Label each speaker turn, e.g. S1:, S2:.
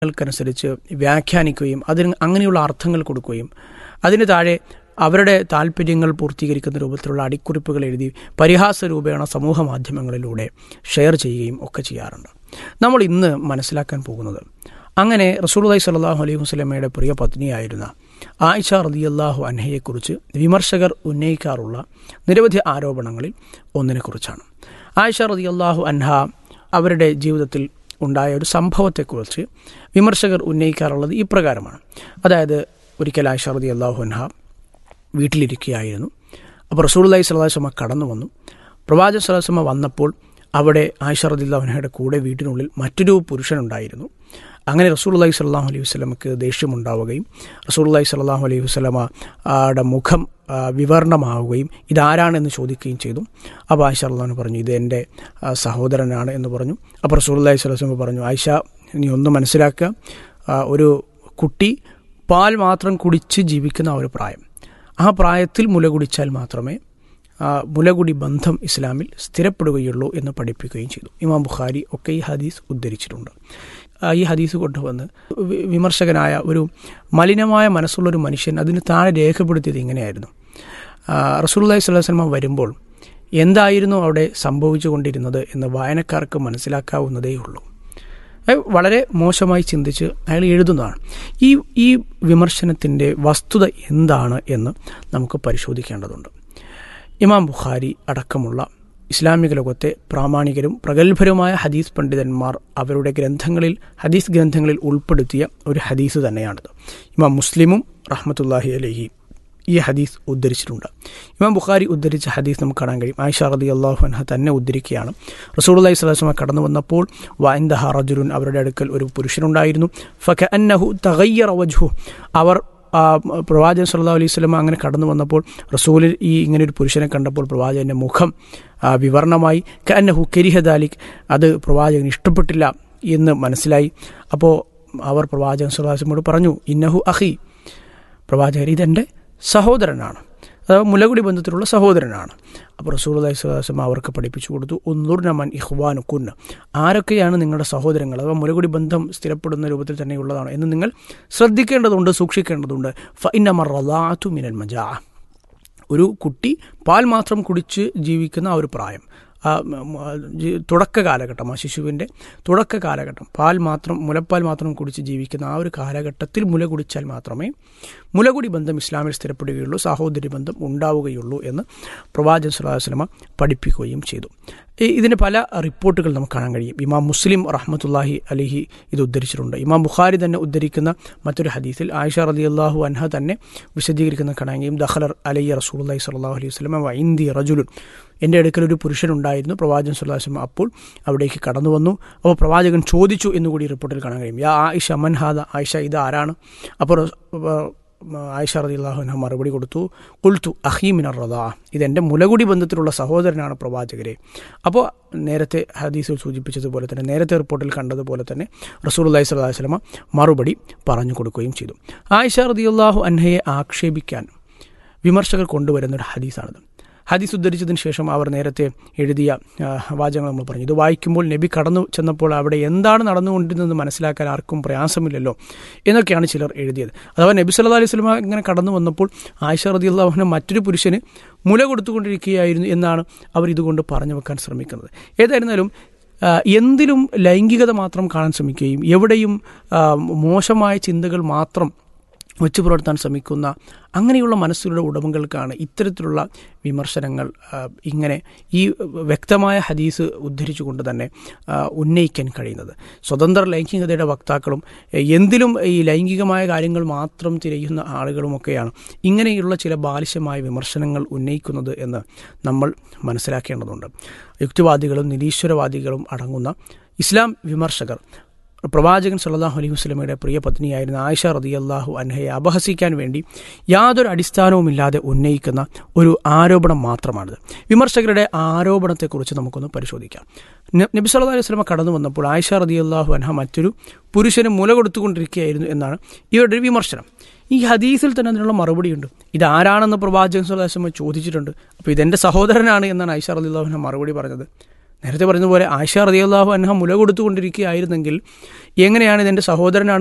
S1: ക്കനുസരിച്ച് വ്യാഖ്യാനിക്കുകയും അതിന് അങ്ങനെയുള്ള അർത്ഥങ്ങൾ കൊടുക്കുകയും അതിന് താഴെ അവരുടെ താല്പര്യങ്ങൾ പൂർത്തീകരിക്കുന്ന രൂപത്തിലുള്ള അടിക്കുറിപ്പുകൾ എഴുതി പരിഹാസ രൂപേണ സമൂഹ മാധ്യമങ്ങളിലൂടെ ഷെയർ ചെയ്യുകയും ഒക്കെ ചെയ്യാറുണ്ട് നമ്മൾ ഇന്ന് മനസ്സിലാക്കാൻ പോകുന്നത് അങ്ങനെ റസൂലുള്ളാഹി സ്വല്ലല്ലാഹു അലൈഹി വസല്ലമയുടെ പ്രിയ പത്നിയായിരുന്ന ആയിഷ റളിയല്ലാഹു അൻഹയെക്കുറിച്ച് വിമർശകർ ഉന്നയിക്കാറുള്ള നിരവധി ആരോപണങ്ങളിൽ ഒന്നിനെക്കുറിച്ചാണ് ആയിഷ റളിയല്ലാഹു അൻഹ അവരുടെ ജീവിതത്തിൽ ഉണ്ടായ ഒരു സംഭവത്തെക്കുറിച്ച് വിമർശകർ ഉന്നയിക്കാറുള്ളത് ഇപ്രകാരമാണ് അതായത് ഒരിക്കൽ ആയിഷ റളിയല്ലാഹു അൻഹ വീട്ടിലിരിക്കുകയായിരുന്നു അപ്പോൾ റസൂലുള്ളാഹി സ്വല്ലല്ലാഹു അലൈഹി വസല്ലമ കടന്നു വന്നു പ്രവാചക സ്വല്ലല്ലാഹു അലൈഹി വസല്ലമ വന്നപ്പോൾ അവിടെ ആയിഷ റളിയല്ലാഹു അൻഹയുടെ കൂടെ വീട്ടിനുള്ളിൽ മറ്റൊരു പുരുഷനുണ്ടായിരുന്നു അങ്ങനെ റസൂലുള്ളാഹി സ്വല്ലല്ലാഹു അലൈഹി വസല്ലമക്ക് ദേഷ്യമുണ്ടാവുകയും റസൂലുള്ളാഹി സ്വല്ലല്ലാഹു അലൈഹി വസല്ലമ ആടെ മുഖം ആ, വിവരണമാവുകയും ഇതാരാണെന്ന് ചോദിക്കുകയും ചെയ്തു അപ്പോൾ ആയിഷ അള്ളഹാൻ പറഞ്ഞു ഇത് എൻ്റെ ആ, സഹോദരനാണ് എന്ന് പറഞ്ഞു അപ്പോൾ റസൂലുള്ളാഹി സ്വല്ലല്ലാഹു അലൈഹി വസല്ലമ പറഞ്ഞു ആയിഷ നീ ഒന്ന് മനസ്സിലാക്കുക ആ, ഒരു കുട്ടി പാൽ മാത്രം കുടിച്ച് ജീവിക്കുന്ന ആ ഒരു പ്രായം ആ പ്രായത്തിൽ മുല കുടിച്ചാൽ മാത്രമേ ആ, മുലകുടി ബന്ധം ഇസ്ലാമിൽ സ്ഥിരപ്പെടുകയുള്ളൂ എന്ന് പഠിപ്പിക്കുകയും ചെയ്തു ഇമാം ബുഖാരി ഒക്കെ ഈ ഹദീസ് ഉദ്ധരിച്ചിട്ടുണ്ട് ആ, ഈ ഹദീസ് കൊണ്ടുവന്ന് വി- വിമർശകനായ ഒരു മലിനമായ മനസ്സുള്ളൊരു മനുഷ്യൻ അതിന് താഴെ രേഖപ്പെടുത്തിയത് ഇങ്ങനെയായിരുന്നു റസൂലുള്ളാഹി സ്വല്ലല്ലാഹു അലൈഹി വസല്ലം വരുമ്പോൾ എന്തായിരുന്നു അവിടെ സംഭവിച്ചുകൊണ്ടിരുന്നത് എന്ന് വായനക്കാർക്ക് മനസ്സിലാക്കാവുന്നതേ ഉള്ളൂ അയാൾ വളരെ മോശമായി ചിന്തിച്ച് അയാൾ എഴുതുന്നതാണ് ഈ ഈ വിമർശനത്തിൻ്റെ വസ്തുത എന്താണ് എന്ന് നമുക്ക് പരിശോധിക്കേണ്ടതുണ്ട് ഇമാം ബുഖാരി അടക്കമുള്ള ഇസ്ലാമിക ലോകത്തെ പ്രാമാണികരും പ്രഗത്ഭരുമായ ഹദീസ് പണ്ഡിതന്മാർ അവരുടെ ഗ്രന്ഥങ്ങളിൽ ഹദീസ് ഗ്രന്ഥങ്ങളിൽ ഉൾപ്പെടുത്തിയ ഒരു ഹദീസ് തന്നെയാണിത് ഇമാം മുസ്ലിമും റഹ്മത്തുല്ലാഹി അലഹി ഈ ഹദീസ് ഉദ്ധരിച്ചിട്ടുണ്ട് ഇമാം ബുഖാരി ഉദ്ധരിച്ച ഹദീസ് നമുക്ക് കാണാൻ കഴിയും ആയിഷ റതി അള്ളാഹു അൻഹ തന്നെ ഉദ്ധരിക്കുകയാണ് റസൂലുള്ളാഹി സ്വല്ലല്ലാഹു അലൈഹി കടന്നു വന്നപ്പോൾ വൈന്ദഹ റജുലുൻ അവരുടെ അടുക്കൽ ഒരു പുരുഷനുണ്ടായിരുന്നു ഫക അന്നഹു തഗയ്യറ വജ്ഹു അവർ ആ, പ്രവാചകൻ സല്ലല്ലാഹു അലൈഹി വസല്ലം അങ്ങനെ കടന്നു വന്നപ്പോൾ റസൂലിൽ ഈ ഇങ്ങനെ ഒരു പുരുഷനെ കണ്ടപ്പോൾ പ്രവാചകന്റെ മുഖം ആ, വിവരണമായി കന്നഹു കരിഹദാലിക് അത് പ്രവാചകൻ ഇഷ്ടപ്പെട്ടില്ല എന്ന് മനസ്സിലായി അപ്പോൾ അവർ പ്രവാചകൻ സല്ലല്ലാഹു അലൈഹി വസല്ലമയോട് പറഞ്ഞു ഇന്നഹു അഹി പ്രവാചകർ ഇതെൻ്റെ സഹോദരനാണ് അഥവാ മുലകുടി ബന്ധത്തിലുള്ള സഹോദരനാണ് അപ്പോൾ റസൂൽ അലൈഹി സ്വലാസം അവർക്ക് പഠിപ്പിച്ചു കൊടുത്തു ഒന്നൂർനമൻ ഇഹ്വാനു കുന്ന് ആരൊക്കെയാണ് നിങ്ങളുടെ സഹോദരങ്ങൾ അഥവാ മുലകുടി ബന്ധം സ്ഥിരപ്പെടുന്ന രൂപത്തിൽ തന്നെയുള്ളതാണ് എന്ന് നിങ്ങൾ ശ്രദ്ധിക്കേണ്ടതുണ്ട് സൂക്ഷിക്കേണ്ടതുണ്ട് ഫൈനമറാത്തു മിനൽ മജാ ഒരു കുട്ടി പാൽ മാത്രം കുടിച്ച് ജീവിക്കുന്ന ആ ഒരു പ്രായം ആ മ- മ- ജി- തുടക്ക കാലഘട്ടം ആ ശിശുവിൻ്റെ തുടക്ക കാലഘട്ടം പാൽ മാത്രം മുലപ്പാൽ മാത്രം കുടിച്ച് ജീവിക്കുന്ന ആ ഒരു കാലഘട്ടത്തിൽ മുല കുടിച്ചാൽ മാത്രമേ മുലകുടി ബന്ധം ഇസ്ലാമിൽ സ്ഥിരപ്പെടുകയുള്ളൂ സഹോദരി ബന്ധം ഉണ്ടാവുകയുള്ളൂ എന്ന് പ്രവാചകൻ സ്വല്ലല്ലാഹു അലൈഹി വസല്ലമ പഠിപ്പിക്കുകയും ചെയ്തു ഈ- ഇതിന് പല റിപ്പോർട്ടുകൾ നമുക്ക് കാണാൻ കഴിയും ഇമാം മുസ്ലിം റഹ്മത്തുല്ലാഹി അലിഹി ഇത് ഉദ്ധരിച്ചിട്ടുണ്ട് ഇമാം ബുഖാരി തന്നെ ഉദ്ധരിക്കുന്ന മറ്റൊരു ഹദീസിൽ ആയിഷ റളിയല്ലാഹു അൻഹ തന്നെ വിശദീകരിക്കുന്ന കാണാൻ കഴിയും ദഹലർ അലയ്യ റസൂലുള്ളാഹി സ്വല്ലല്ലാഹു അലൈഹി വസല്ലമ വൈന്ദി റജുലുൻ എൻ്റെ അടുക്കൽ ഒരു പുരുഷനുണ്ടായിരുന്നു പ്രവാചകൻ സ്വല്ലല്ലാഹു അലൈഹി വസല്ലം അപ്പോൾ അവിടേക്ക് കടന്നു വന്നു അപ്പോൾ പ്രവാചകൻ ചോദിച്ചു എന്നുകൂടി റിപ്പോർട്ടിൽ കാണാൻ കഴിയും യാ ആയിഷ മൻ ഹാദ ആയിഷ ഇത് ആരാണ് അപ്പോൾ റസ്- ആ, ആയിഷ റളിയല്ലാഹു അൻഹ മറുപടി കൊടുത്തു കുൽത്തു അഹീമിൻ റദാ ഇതെൻ്റെ മുലകുടി ബന്ധത്തിലുള്ള സഹോദരനാണ് പ്രവാചകരെ അപ്പോൾ നേരത്തെ ഹദീസിൽ സൂചിപ്പിച്ചതുപോലെ തന്നെ നേരത്തെ റിപ്പോർട്ടിൽ കണ്ടതുപോലെ തന്നെ റസൂൽ അള്ളഹി സ്വലാഹു വസ്ലമ മറുപടി പറഞ്ഞു കൊടുക്കുകയും ചെയ്തു ആയിഷ റളിയല്ലാഹു അൻഹയെ ആക്ഷേപിക്കാൻ വിമർശകർ കൊണ്ടുവരുന്ന ഒരു ഹദീസാണിത് ഹദീസ് ഉദ്ധരിച്ചതിന് ശേഷം അവർ നേരത്തെ എഴുതിയ ആ, വാചകങ്ങൾ നമ്മൾ പറഞ്ഞു ഇത് വായിക്കുമ്പോൾ നബി കടന്നു ചെന്നപ്പോൾ അവിടെ എന്താണ് നടന്നുകൊണ്ടിരുന്നതെന്ന് മനസ്സിലാക്കാൻ ആർക്കും പ്രയാസമില്ലല്ലോ എന്നൊക്കെയാണ് ചിലർ എഴുതിയത് അഥവാ നബി സല്ലല്ലാഹു അലൈഹി വസല്ലമ ഇങ്ങനെ കടന്നു വന്നപ്പോൾ ആയിഷ റളിയല്ലാഹു അൻഹ മറ്റൊരു പുരുഷന് മുല കൊടുത്തുകൊണ്ടിരിക്കുകയായിരുന്നു എന്നാണ് അവർ ഇതുകൊണ്ട് പറഞ്ഞു വെക്കാൻ ശ്രമിക്കുന്നത് ഏതായിരുന്നാലും ആ, എന്തിലും ലൈംഗികത മാത്രം കാണാൻ ശ്രമിക്കുകയും എവിടെയും ആ, മോശമായ ചിന്തകൾ മാത്രം വെച്ചു പുലർത്താൻ ശ്രമിക്കുന്ന അങ്ങനെയുള്ള മനസ്സുകളുടെ ഉടമകൾക്കാണ് ഇത്തരത്തിലുള്ള വിമർശനങ്ങൾ ആ, ഇങ്ങനെ ഈ വ്യക്തമായ ഹദീസ് ഉദ്ധരിച്ചുകൊണ്ട് തന്നെ ആ, ഉന്നയിക്കാൻ കഴിയുന്നത് സ്വതന്ത്ര ലൈംഗികതയുടെ വക്താക്കളും എ, എന്തിലും ഈ ലൈംഗികമായ കാര്യങ്ങൾ മാത്രം തിരയുന്ന ആളുകളുമൊക്കെയാണ് ഇങ്ങനെയുള്ള ചില ബാലിശമായ വിമർശനങ്ങൾ ഉന്നയിക്കുന്നത് എന്ന് നമ്മൾ മനസ്സിലാക്കേണ്ടതുണ്ട് യുക്തിവാദികളും നിരീശ്വരവാദികളും അടങ്ങുന്ന ഇസ്ലാം വിമർശകർ പ്രവാചകൻ സല്ലല്ലാഹു അലൈഹി വസല്ലമയുടെ പ്രിയ പത്നിയായിരുന്ന ആയിഷ റളിയല്ലാഹു അൻഹയെ അപഹസിക്കാൻ വേണ്ടി യാതൊരു അടിസ്ഥാനവുമില്ലാതെ ഉന്നയിക്കുന്ന ഒരു ആരോപണം മാത്രമാണിത് വിമർശകരുടെ ആരോപണത്തെക്കുറിച്ച് നമുക്കൊന്ന് പരിശോധിക്കാം ന- നബി സല്ലല്ലാഹു അലൈഹി വസല്ലമ കടന്നു വന്നപ്പോൾ ആയിഷ റളിയല്ലാഹു അൻഹ മറ്റൊരു പുരുഷന് മുല കൊടുത്തുകൊണ്ടിരിക്കുകയായിരുന്നു എന്നാണ് ഇവരുടെ ഒരു വിമർശനം ഈ ഹദീസിൽ തന്നെ അതിനുള്ള മറുപടിയുണ്ട് ഇതാരാണെന്ന് പ്രവാചകൻ സല്ലല്ലാഹു അലൈഹി വസല്ലമ ചോദിച്ചിട്ടുണ്ട് അപ്പോൾ ഇതെന്റെ സഹോദരനാണ് എന്നാണ് ആയിഷ റളിയല്ലാഹു അൻഹ മറുപടി പറഞ്ഞത് നേരത്തെ പറഞ്ഞ പോലെ ആയിഷ റളിയല്ലാഹു അൻഹ മുല കൊടുത്തുകൊണ്ടിരിക്കുകയായിരുന്നെങ്കിൽ എങ്ങനെയാണ് ഇതെൻ്റെ സഹോദരനാണ്